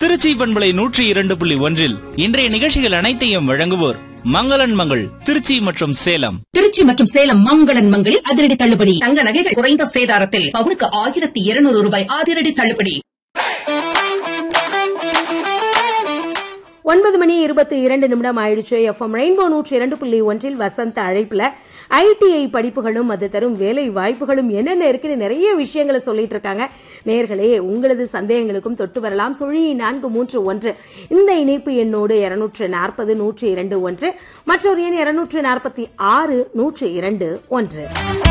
திருச்சி பண்பலை நூற்றி இரண்டு புள்ளி ஒன்றில் இன்றைய நிகழ்ச்சிகள் அனைத்தையும் வழங்குவோர் மங்களன் மங்கள் திருச்சி மற்றும் சேலம் திருச்சி மற்றும் சேலம் மங்களன் மங்களில் அதிரடி தள்ளுபடி தங்க நகைகள் குறைந்த சேதாரத்தில் பவுனுக்கு ஆயிரத்தி இருநூறு ரூபாய் அதிரடி தள்ளுபடி ஒன்பது மணி இருபத்தி இரண்டு நிமிடம் ஆயிடுச்சு எஃப்எம் ரெயின்போ நூற்றி இரண்டு புள்ளி ஒன்றில் வசந்த அழைப்புல ஐடிஐ படிப்புகளும் அது தரும் வேலை வாய்ப்புகளும் என்னென்ன இருக்குன்னு நிறைய விஷயங்களை சொல்லிட்டு இருக்காங்க நேர்களே உங்களது சந்தேகங்களுக்கும் தொட்டு வரலாம் சுழி நான்கு மூன்று ஒன்று இந்த இணைப்பு எண்ணோடு இருநூற்று நாற்பது நூற்றி இரண்டு ஒன்று மற்றொரு எண் இருநூற்று நாற்பத்தி ஆறு நூற்றி இரண்டு ஒன்று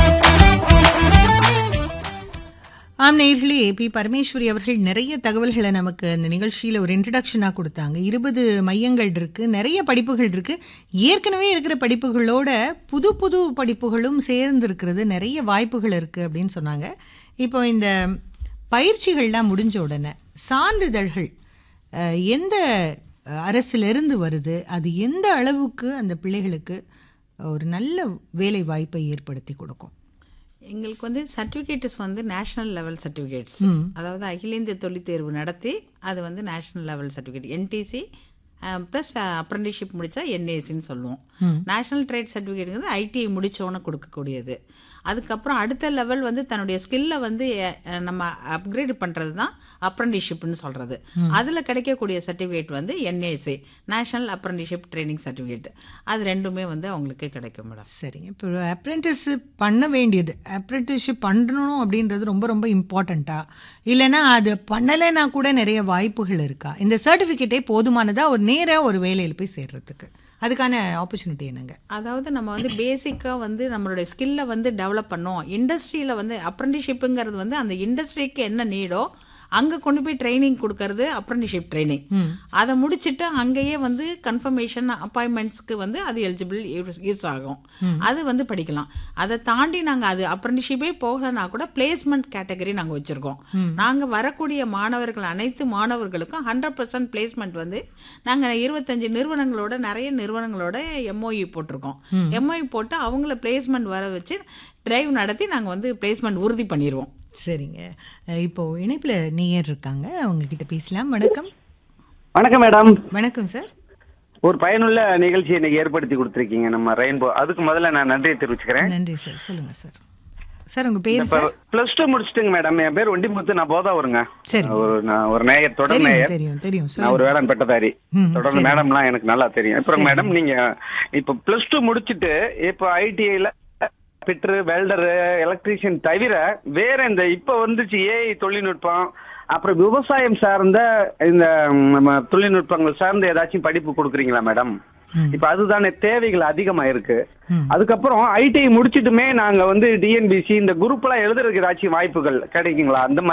ஆம் நேர்களே பி பரமேஸ்வரி அவர்கள் நிறைய தகவல்களை நமக்கு அந்த நிகழ்ச்சியில் ஒரு இன்ட்ரடக்ஷனாக கொடுத்தாங்க இருபது மையங்கள் இருக்கு நிறைய படிப்புகள் இருக்கு ஏற்கனவே இருக்கிற படிப்புகளோட புது புது படிப்புகளும் சேர்ந்து இருக்கிறது நிறைய வாய்ப்புகள் இருக்கு அப்படின்னு சொன்னாங்க இப்போ இந்த பயிற்சிகள்லாம் முடிஞ்ச உடனே சான்றிதழ்கள் அஹ், எந்த அஹ், அரசிலிருந்து வருது அது எந்த அளவுக்கு அந்த பிள்ளைகளுக்கு ஒரு நல்ல வேலை வாய்ப்பை ஏற்படுத்தி கொடுக்கும் எங்களுக்கு வந்து சர்டிஃபிகேட்ஸ் வந்து நேஷனல் லெவல் சர்டிஃபிகேட்ஸ் அதாவது அகில இந்திய தொழில் தேர்வு நடத்தி அது வந்து national level certificate NTC plus apprenticeship முடித்தா என்ஏசின்னு சொல்லுவோம் நேஷனல் ட்ரேட் சர்டிஃபிகேட்டுங்கிறது ஐடிஐ முடித்தவொன்னே கொடுக்கக்கூடியது அதுக்கப்புறம் அடுத்த லெவல் வந்து தன்னுடைய ஸ்கில்லை வந்து அஹ், நம்ம அப்கிரேட் பண்ணுறது தான் அப்ரண்டிஷிப்னு சொல்கிறது அதில் கிடைக்கக்கூடிய சர்டிஃபிகேட் வந்து NAC national apprenticeship training certificate அது ரெண்டுமே வந்து அவங்களுக்கு கிடைக்கும் மேடம் சரிங்க இப்போ அப்ரெண்டிஸ்ஷிப் பண்ண வேண்டியது அப்ரெண்டிஸ்ஷிப் பண்ணணும் அப்படின்றது ரொம்ப ரொம்ப இம்பார்ட்டண்ட்டா இல்லைன்னா அது பண்ணலைன்னா கூட நிறைய வாய்ப்புகள் இருக்கா இந்த சர்டிஃபிகேட்டே போதுமானதா ஒரு நேராக ஒரு வேலையில் போய் சேர்றதுக்கு அதுக்கான ஆப்பர்ச்சுனிட்டி என்னங்க அதாவது நம்ம வந்து பேசிக்காக வந்து நம்மளுடைய ஸ்கில்லை வந்து டெவலப் பண்ணோம் இண்டஸ்ட்ரியில் வந்து அப்ரண்டிஷிப்புங்கிறது வந்து அந்த இண்டஸ்ட்ரிக்கு என்ன நீடோ அங்கே கொண்டு போய் ட்ரைனிங் கொடுக்கறது அப்ரண்டிஷிப் ட்ரைனிங் அதை முடிச்சுட்டு அங்கேயே வந்து கன்ஃபர்மேஷன் அப்பாயின்மெண்ட்ஸ்க்கு வந்து அது எலிஜிபிள் யூஸ் ஆகும் அது வந்து படிக்கலாம் அதை தாண்டி நாங்கள் அது அப்ரண்டிஷிப்பே போகலைன்னா கூட பிளேஸ்மெண்ட் கேட்டகரி நாங்கள் வச்சுருக்கோம் நாங்கள் வரக்கூடிய மாணவர்கள் அனைத்து மாணவர்களுக்கும் ஹண்ட்ரட் பர்சன்ட் பிளேஸ்மெண்ட் வந்து நாங்கள் இருபத்தஞ்சு நிறுவனங்களோட நிறைய நிறுவனங்களோட எம்ஓஇ போட்டிருக்கோம் எம்ஓஇ போட்டு அவங்கள பிளேஸ்மெண்ட் வர வச்சு டிரைவ் நடத்தி நாங்கள் வந்து பிளேஸ்மெண்ட் உறுதி பண்ணிடுவோம் சரிங்க அஹ் இப்போ இணைப்பில் நேயர் இருக்காங்க அவங்க கிட்ட பேசலாம் வணக்கம் வணக்கம் மேடம் வணக்கம் சார் ஒரு பயனுள்ள நிகழ்ச்சி இன்னைக்கு ஏற்படுத்தி கொடுத்துருக்கீங்க நம்ம ரெயின்போ அதுக்கு முதல்ல நான் நன்றியை தெரிவிச்சுக்கிறேன் நன்றி சார் சொல்லுங்க சார் சார் உங்க பேர் இப்ப சார் பிளஸ் டூ முடிச்சிட்டுங்க மேடம் என் பேர் ஒண்டிமுத்து நான் போதா வருங்க சரி. ஒரு நான் ஒரு நேயர் தொடர் தெரியும் நேயர் தெரியும் தெரியும் நான் ஒரு சொல்லுங்க வேளாண் பட்டதாரி ம், தொடர்ந்து சரி. மேடம்லாம் எனக்கு நல்லா தெரியும் அப்புறம் சரி. மேடம் நீங்க இப்ப பிளஸ் டூ முடிச்சிட்டு இப்ப ஐடிஐல பிட்ரு வெல்டரு எலக்ட்ரீஷியன் தவிர வேற இந்த இப்ப வந்துச்சு ஏஐ தொழில்நுட்பம் அப்புறம் விவசாயம் சார்ந்த இந்த ம், நம்ம தொழில்நுட்பங்கள் சார்ந்த ஏதாச்சும் படிப்பு கொடுக்குறீங்களா மேடம் இப்ப அதுதானே தேவைகள் அதிகமா இருக்கு அதுக்கப்புறம் ஐடிஐ முடிச்சிட்டுமே நாங்க வந்து டிஎன்பிசி இந்த குரூப் எல்லாம் எழுதுறதுக்கு ஏதாச்சும் வாய்ப்புகள் கிடைக்குங்களா அந்த மாதிரி